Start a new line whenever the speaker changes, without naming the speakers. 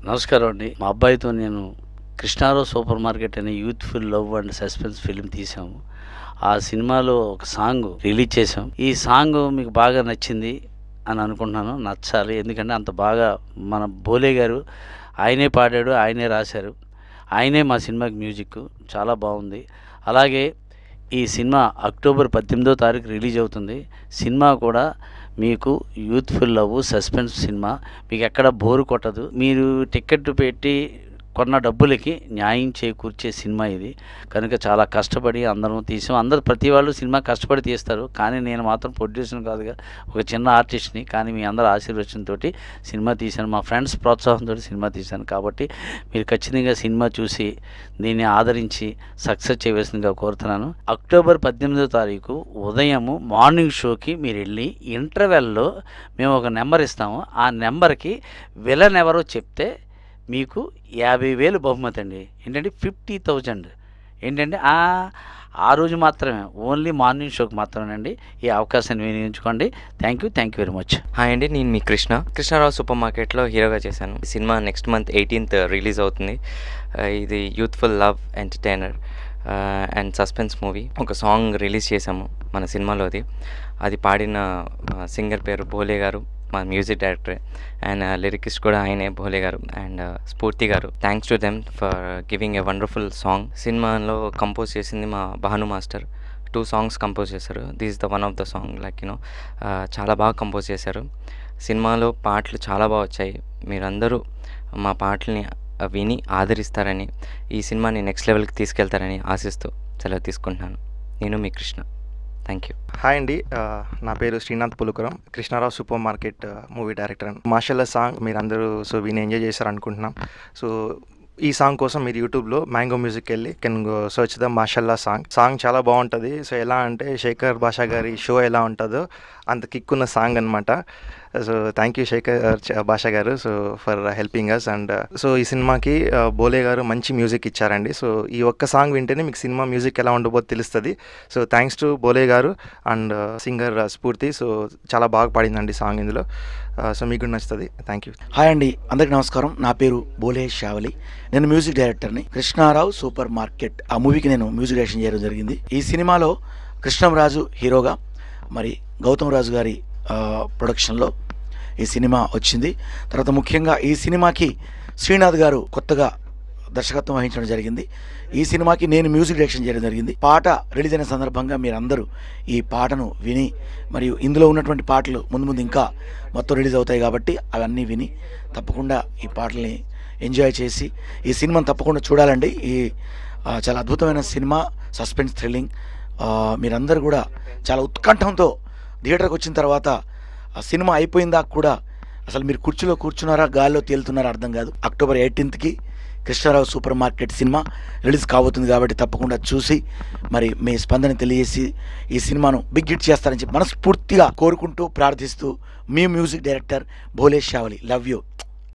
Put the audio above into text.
నమస్కారం అండి మా అబ్బాయితో నేను కృష్ణారావు సూపర్ మార్కెట్ అనే youthful love and suspense film తీసాము ఆ సినిమాలో ఒక సాంగ్ రిలీజ్ చేసాం ఈ సాంగ్ మీకు బాగా నచ్చింది అని అనుకుంటున్నాను నచ్చాలి ఎందుకంటే అంత బాగా మన బోలే గారు ఆయనే పాడాడు ఆయనే రాశారు ఆయనే మా సినిమాకి మ్యూజిక్ చాలా బాగుంది అలాగే ఈ సినిమా అక్టోబర్ పద్దెనిమిదో తారీఖు రిలీజ్ అవుతుంది సినిమా కూడా మీకు యూత్ఫుల్ లవ్ సస్పెన్స్ సినిమా మీకు ఎక్కడ బోరు కొట్టదు మీరు టికెట్ పెట్టి కొన్న డబ్బులకి న్యాయం చేకూర్చే సినిమా ఇది కనుక చాలా కష్టపడి అందరం తీసాం అందరు ప్రతి వాళ్ళు సినిమా కష్టపడి తీస్తారు కానీ నేను మాత్రం ప్రొడ్యూసర్ కాదుగా ఒక చిన్న ఆర్టిస్ట్ని కానీ మీ అందరి ఆశీర్వచనంతో సినిమా తీశాను మా ఫ్రెండ్స్ ప్రోత్సాహంతో సినిమా తీశాను కాబట్టి మీరు ఖచ్చితంగా సినిమా చూసి దీన్ని ఆదరించి సక్సెస్ చేయవలసిందిగా కోరుతున్నాను అక్టోబర్ పద్దెనిమిదో తారీఖు ఉదయము మార్నింగ్ షోకి మీరు వెళ్ళి ఇంటర్వెల్లో మేము ఒక నెంబర్ ఇస్తాము ఆ నెంబర్కి విలన్ ఎవరో చెప్తే మీకు యాభై వేలు బహుమతి అండి ఏంటంటే ఫిఫ్టీ థౌజండ్ ఏంటంటే ఆ ఆ రోజు మాత్రమే ఓన్లీ మార్నింగ్ షోకి మాత్రమేనండి ఈ అవకాశాన్ని వినియోగించుకోండి thank you thank you very much
hi అండి నేను మీ కృష్ణ కృష్ణారావు సూపర్ మార్కెట్లో హీరోగా చేశాను ఈ సినిమా నెక్స్ట్ మంత్ ఎయిటీన్త్ రిలీజ్ అవుతుంది ఆ, ఇది youthful love entertainer and suspense movie ఒక సాంగ్ రిలీజ్ చేశాము మన సినిమాలోది అది పాడిన సింగర్ పేరు భోలే గారు మా మ్యూజిక్ డైరెక్టర్ అండ్ లిరికిస్ట్ కూడా ఆయనే భోలే గారు and Spoorthi garu thanks to them for giving a wonderful song సినిమాలో కంపోజ్ చేసింది మా Bhanu master two songs compose చేశారు this the one of the song like you know చాలా బాగా కంపోజ్ చేశారు సినిమాలో పాటలు చాలా బాగా వచ్చాయి మీరందరూ మా పాటల్ని ఆ, విని ఆదరిస్తారని ఈ సినిమాని నెక్స్ట్ లెవెల్కి తీసుకెళ్తారని ఆశిస్తూ సెలవు తీసుకుంటున్నాను నేను మీ కృష్ణ థ్యాంక్ యూ
హాయ్ అండి ఆ, నా పేరు శ్రీనాథ్ పులుకురం కృష్ణారావు సూపర్ మార్కెట్ ఆ, మూవీ డైరెక్టర్ మార్షల్ సాంగ్ మీరు అందరూ సో వీని ఎంజాయ్ చేశారు అనుకుంటున్నాం సో ఈ సాంగ్ కోసం మీరు యూట్యూబ్లో మ్యాంగో మ్యూజిక్ వెళ్ళి కెన్ సర్చ్ ద మాషల్లా సాంగ్ సాంగ్ చాలా బాగుంటుంది సో ఎలా అంటే శేఖర్ భాషా గారి షో ఎలా ఉంటుందో అంత కిక్ ఉన్న సాంగ్ అనమాట సో థ్యాంక్ యూ శేఖర్ చ- Basha garu so for helping us and so ఈ సినిమాకి ఆ, బోలే గారు మంచి మ్యూజిక్ ఇచ్చారండి సో ఈ ఒక్క సాంగ్ వింటేనే మీకు సినిమా మ్యూజిక్ ఎలా ఉండబోతు తెలుస్తుంది సో థ్యాంక్స్ టు బోలే గారు అండ్ సింగర్ స్ఫూర్తి సో చాలా బాగా పాడిందండి సాంగ్ ఇందులో సో మీకు కూడా నచ్చుతుంది థ్యాంక్ యూ
హాయ్ అండి అందరికి నమస్కారం నా పేరు బోలే షావలి నేను మ్యూజిక్ డైరెక్టర్ని కృష్ణారావు సూపర్ మార్కెట్ ఆ మూవీకి నేను మ్యూజిక్ డైరెక్షన్ చేయడం జరిగింది ఈ సినిమాలో కృష్ణంరాజు హీరోగా మరి గౌతమ్ రాజు గారి ఆ, ప్రొడక్షన్లో ఈ సినిమా వచ్చింది తర్వాత ముఖ్యంగా ఈ సినిమాకి శ్రీనాథ్ గారు కొత్తగా దర్శకత్వం వహించడం జరిగింది ఈ సినిమాకి నేను మ్యూజిక్ డైరెక్షన్ చేయడం జరిగింది పాట రిలీజ్ అయిన సందర్భంగా మీరందరూ ఈ పాటను విని మరియు ఇందులో ఉన్నటువంటి పాటలు ముందు ముందు ఇంకా మొత్తం రిలీజ్ అవుతాయి కాబట్టి అవన్నీ విని తప్పకుండా ఈ పాటల్ని ఎంజాయ్ చేసి ఈ సినిమాని తప్పకుండా చూడాలండి ఈ ఆ, చాలా అద్భుతమైన సినిమా సస్పెన్స్ థ్రిల్లింగ్ ఆ, మీరందరూ కూడా చాలా ఉత్కంఠంతో థియేటర్కి వచ్చిన తర్వాత ఆ సినిమా అయిపోయిందాక కూడా అసలు మీరు కుర్చీలో కూర్చున్నారా గాల్లో తేలుతున్నారా అర్థం కాదు అక్టోబర్ ఎయిటీన్త్కి Krishnarao super market cinema release కాబోతుంది కాబట్టి తప్పకుండా చూసి మరి మీ స్పందన తెలియజేసి ఈ సినిమాను బిగ్ హిట్ చేస్తారని చెప్పి మనస్ఫూర్తిగా కోరుకుంటూ ప్రార్థిస్తూ మీ music director Bholesh Shavali love you